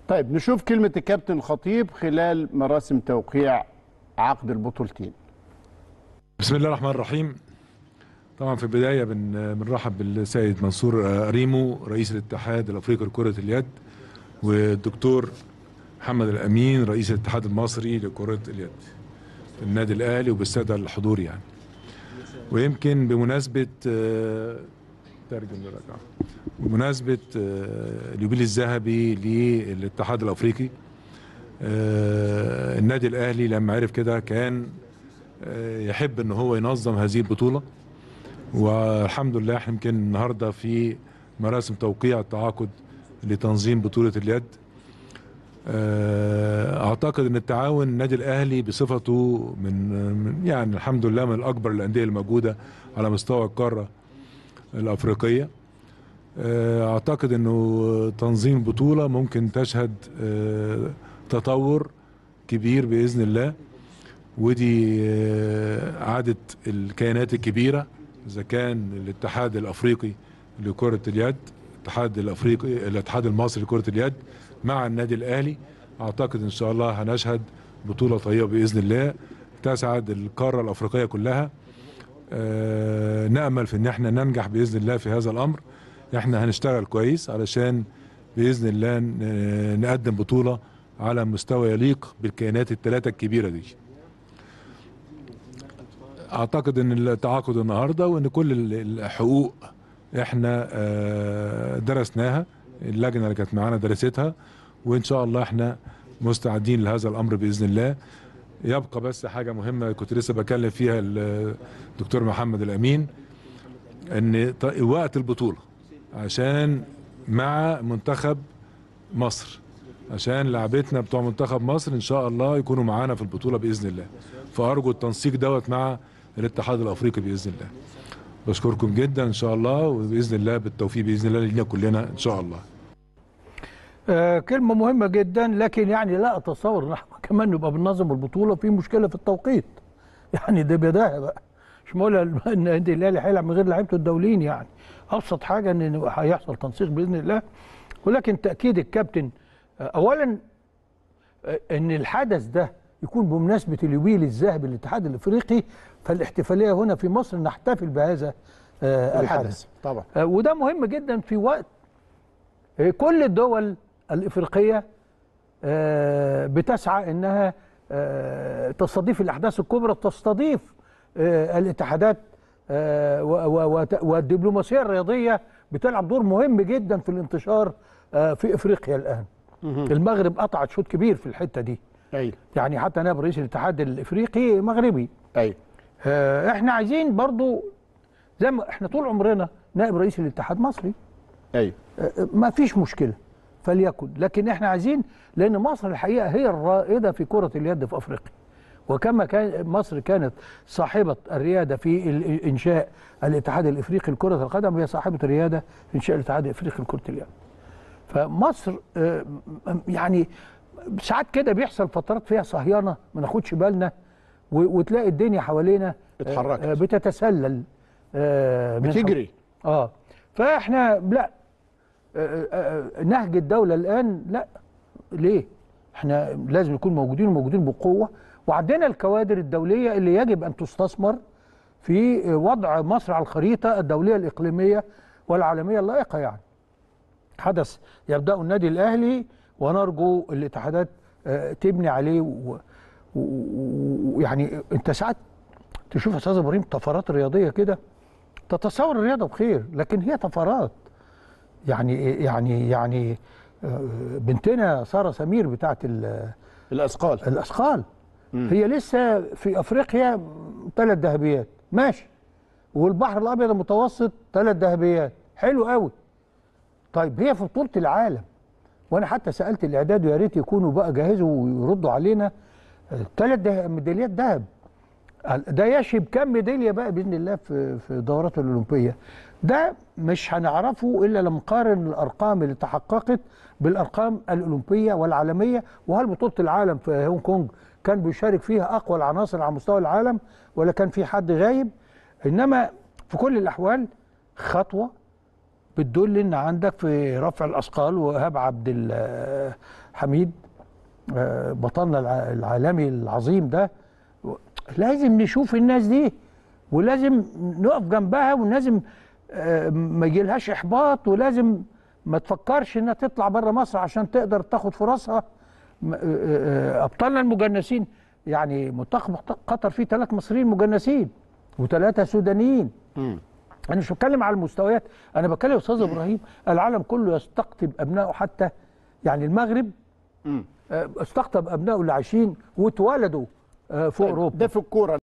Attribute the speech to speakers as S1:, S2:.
S1: طيب نشوف كلمة الكابتن خطيب خلال مراسم توقيع عقد البطولتين
S2: بسم الله الرحمن الرحيم طبعا في البدايه بن بنرحب بالسيد منصور ريمو رئيس الاتحاد الافريقي لكره اليد والدكتور محمد الامين رئيس الاتحاد المصري لكره اليد النادي الاهلي وبالساده الحضور يعني ويمكن بمناسبه آه، ترجم للرجعه بمناسبه آه، اليوبيل الذهبي للاتحاد الافريقي آه، النادي الاهلي لما عرف كده كان آه، يحب ان هو ينظم هذه البطوله والحمد لله احنا يمكن النهارده في مراسم توقيع التعاقد لتنظيم بطوله اليد آه، اعتقد ان التعاون النادي الاهلي بصفته من من- يعني الحمد لله من الاكبر الانديه الموجوده على مستوى القاره الافريقيه آه، اعتقد انه تنظيم بطوله ممكن تشهد آه، تطور كبير باذن الله ودي آه، عادة الكيانات الكبيرة إذا كان الاتحاد الأفريقي لكرة اليد الاتحاد الأفريقي الاتحاد المصري لكرة اليد مع النادي الأهلي أعتقد إن شاء الله هنشهد بطولة طيبة بإذن الله تسعد القارة الأفريقية كلها آه، نأمل في إن احنا ننجح بإذن الله في هذا الأمر احنا هنشتغل كويس علشان بإذن الله ن- نقدم بطولة على مستوى يليق بالكيانات الثلاثة الكبيرة دي اعتقد ان التعاقد النهارده وان كل ال- الحقوق احنا آه، درسناها اللجنه اللي كانت معانا درستها وان شاء الله احنا مستعدين لهذا الامر باذن الله يبقى بس حاجه مهمه كنت لسه بكلم فيها الدكتور محمد الامين ان ط- وقت البطوله عشان مع منتخب مصر عشان لعبتنا بتوع منتخب مصر ان شاء الله يكونوا معانا في البطوله باذن الله فارجو التنسيق دوت مع الاتحاد الافريقي باذن الله بشكركم جدا ان شاء الله وباذن الله بالتوفيق باذن الله لينا كلنا ان شاء الله
S3: آه كلمة مهمة جدا لكن يعني لا أتصور إن احنا كمان نبقى بننظم البطولة في مشكلة في التوقيت يعني ده بداية بقى مش معقول ان النادي الاهلي هيلعب من غير لعيبته الدوليين يعني ابسط حاجه ان هيحصل تنسيق باذن الله ولكن تاكيد الكابتن آه، اولا آه، ان الحدث ده يكون بمناسبه اليوبيل الذهبي للاتحاد الافريقي فالاحتفاليه هنا في مصر نحتفل بهذا آه، الحدث
S1: الحدث طبعا
S3: آه، وده مهم جدا في وقت آه، كل الدول الافريقيه آه، بتسعى انها آه، تستضيف الاحداث الكبرى تستضيف آه، الاتحادات آه، و- و- وت- والدبلوماسيه الرياضيه بتلعب دور مهم جدا في الانتشار آه، في افريقيا الان المغرب قطعت شوط كبير في الحته دي
S1: ايوه
S3: يعني حتى نائب رئيس الاتحاد الافريقي مغربي
S1: ايوه
S3: آه، احنا عايزين برضو زي ما احنا طول عمرنا نائب رئيس الاتحاد مصري
S1: ايوه
S3: آه، ما فيش مشكله فليكن لكن احنا عايزين لان مصر الحقيقه هي الرائده في كره اليد في افريقيا وكما كان مصر كانت صاحبه الرياده في ال- انشاء الاتحاد الافريقي لكره القدم هي صاحبه الرياده في انشاء الاتحاد الافريقي لكره اليد فمصر آه، م- يعني ساعات كده بيحصل فترات فيها صهيانه ما ناخدش بالنا و- وتلاقي الدنيا حوالينا آه،
S1: اتحركت.
S3: آه، بتتسلل آه، من
S1: بتجري
S3: اه فاحنا لا آه، آه، آه، نهج الدوله الان لا ليه؟ احنا لازم نكون موجودين وموجودين بقوه وعندنا الكوادر الدوليه اللي يجب ان تستثمر في وضع مصر على الخريطه الدوليه الاقليميه والعالميه اللائقه يعني. حدث يبداه النادي الاهلي ونرجو الاتحادات آه، تبني عليه و- و- و- ويعني انت ساعات تشوف يا استاذ ابراهيم طفرات رياضيه كده تتصور الرياضه بخير لكن هي طفرات يعني يعني يعني آه، بنتنا ساره سمير بتاعت ال-
S1: الاثقال
S3: الاثقال هي لسه في افريقيا ثلاث ذهبيات ماشي والبحر الابيض المتوسط ثلاث ذهبيات حلو قوي طيب هي في بطوله العالم وانا حتى سالت الاعداد ويا ريت يكونوا بقى جهزوا ويردوا علينا ثلاث ميداليات ذهب ده يشي بكم ميداليه بقى باذن الله في في الدورات الاولمبيه ده مش هنعرفه الا لما نقارن الارقام اللي تحققت بالارقام الاولمبيه والعالميه وهل بطوله العالم في هونج كونج كان بيشارك فيها اقوى العناصر على مستوى العالم ولا كان في حد غايب انما في كل الاحوال خطوه بتدل ان عندك في رفع الاثقال وهاب عبد الحميد آه، بطلنا الع- العالمي العظيم ده لازم نشوف الناس دي ولازم نقف جنبها ولازم آه، ما يجيلهاش احباط ولازم ما تفكرش انها تطلع بره مصر عشان تقدر تاخد فرصها م- آه، آه، ابطالنا المجنسين يعني منتخب قطر فيه ثلاث مصريين مجنسين وثلاثه سودانيين انا مش بتكلم على المستويات انا بتكلم يا استاذ ابراهيم العالم كله يستقطب ابنائه حتى يعني المغرب آه، استقطب ابنائه اللي عايشين واتولدوا آه، في اوروبا
S1: ده في الكوره